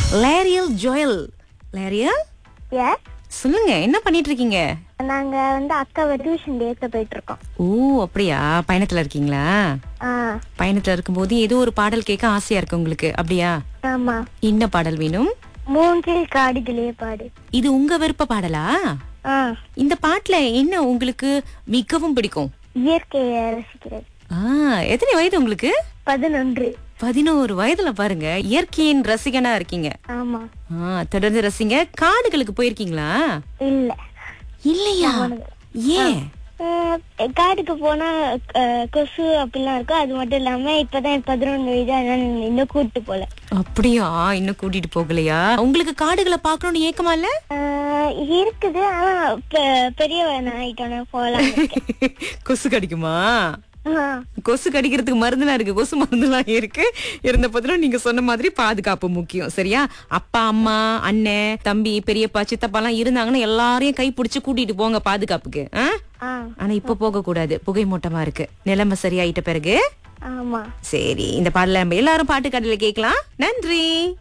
லேரியல் Joel லேரியல் S சொல்லுங்க என்ன பண்ணிட்டு இருக்கீங்க நாங்க வந்து அக்காவை டியூஷன் ஏத்த போயிட்டு இருக்கோம் ஓ அப்படியா பயணத்துல இருக்கீங்களா ஆ பயணத்துல இருக்கும்போது ஏதோ ஒரு பாடல் கேட்க ஆசையா இருக்கு உங்களுக்கு அப்படியா ஆமா என்ன பாடல் வேணும் மூன்றில் காடுகளே பாடு இது உங்க விருப்ப பாடலா ஆ இந்த பாட்டுல என்ன உங்களுக்கு மிகவும் பிடிக்கும் இயற்கையை ரசிக்கிறது ஆ எத்தனை வயது உங்களுக்கு பதினொன்று பதினோரு வயதுல பாருங்க இயற்கையின் ரசிகனா இருக்கீங்க ஆமா ஆ தொடர்ந்து ரசிங்க காடுகளுக்கு போயிருக்கீங்களா இல்ல இல்லையா ஏன் அஹ், காட்டுக்கு போனா அஹ், கொசு அப்படிலாம் இருக்கும் அது மட்டும் இல்லாம இப்பதான் பதினொன்று வயது அதனால இன்னும் கூட்டு போல அப்படியா இன்னும் கூட்டிட்டு போகலையா உங்களுக்கு காடுகளை பார்க்கணும்னு ஏக்கமா இல்ல அஹ், இருக்குது ஆனா பெ- பெரியவன் ஆயிட்டோன்னு போலாம் கொசு கடிக்குமா கொசு கடிக்கிறதுக்கு மருந்துலாம் இருக்கு கொசு மருந்துலாம் இருக்கு இருந்த போதிலும் நீங்க சொன்ன மாதிரி பாதுகாப்பு முக்கியம் சரியா அப்பா அம்மா அண்ணன் தம்பி பெரியப்பா சித்தப்பா எல்லாம் இருந்தாங்கன்னா எல்லாரையும் கை பிடிச்சு கூட்டிட்டு போங்க பாதுகாப்புக்கு ஆ? ஆ ஆனா இப்ப போக கூடாது புகை மூட்டமா இருக்கு நிலைமை சரியாயிட்ட பிறகு ஆமா சரி இந்த பாடல நம்ம எல்லாரும் பாட்டு கடையில கேட்கலாம் நன்றி